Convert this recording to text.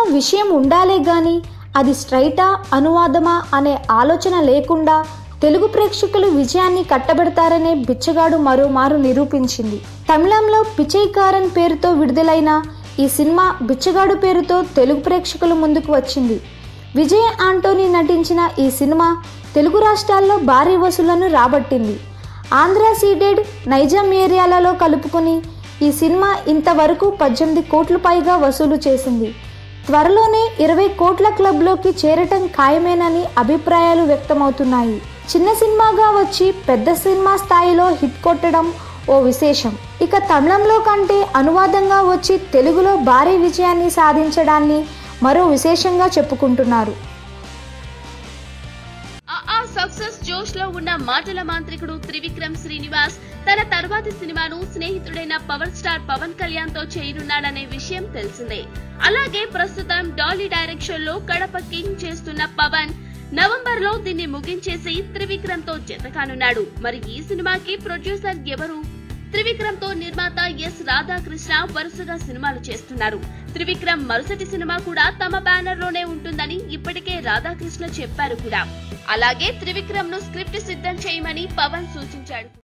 విషయం ఉండాలే గాని అది స్ట్రైటా అనువాదమా అనే ఆలోచన లేకుండా తెలుగు ప్రేక్షకులు విజయాన్ని కట్టబెడతారనే బిచ్చగాడు మరోమారు నిరూపించింది తమిళంలో పిచైకారన్ పేరుతో విడుదలైన ఈ సినిమా బిచ్చగాడు పేరుతో తెలుగు ప్రేక్షకుల ముందుకు వచ్చింది విజయ్ ఆంటోనీ నటించిన ఈ సినిమా తెలుగు రాష్ట్రాల్లో భారీ వసూళ్లను రాబట్టింది ఆంధ్ర సీడెడ్ నైజాం ఏరియాలలో కలుపుకొని ఈ సినిమా ఇంతవరకు పద్దెనిమిది కోట్ల పైగా వసూలు చేసింది త్వరలోనే ఇరవై కోట్ల క్లబ్లోకి చేరటం ఖాయమేనని అభిప్రాయాలు వ్యక్తమవుతున్నాయి చిన్న సినిమాగా వచ్చి పెద్ద సినిమా స్థాయిలో హిట్ కొట్టడం ఓ విశేషం ఇక తమిళంలో కంటే అనువాదంగా వచ్చి తెలుగులో భారీ విజయాన్ని సాధించడాన్ని మరో విశేషంగా చెప్పుకుంటున్నారు ఆ ఆ సక్సెస్ జోష్ లో ఉన్న మాటల మాంత్రికుడు త్రివిక్రమ్ శ్రీనివాస్ తన తర్వాతి సినిమాను స్నేహితుడైన పవర్ స్టార్ పవన్ కళ్యాణ్ తో చేయనున్నాడనే విషయం తెలిసిందే అలాగే ప్రస్తుతం డాలీ డైరెక్షన్ లో కడప కింగ్ చేస్తున్న పవన్ నవంబర్ లో దీన్ని ముగించేసి త్రివిక్రమ్ తో జతకానున్నాడు మరి ఈ సినిమాకి ప్రొడ్యూసర్ ఎవరు త్రివిక్రమ్ తో నిర్మాత ఎస్ రాధాకృష్ణ వరుసగా సినిమాలు చేస్తున్నారు త్రివిక్రమ్ మరుసటి సినిమా కూడా తమ బ్యానర్ లోనే ఉంటుందని ఇప్పటికే రాధాకృష్ణ చెప్పారు కూడా అలాగే త్రివిక్రమ్ ను స్క్రిప్ట్ సిద్ధం చేయమని పవన్ సూచించాడు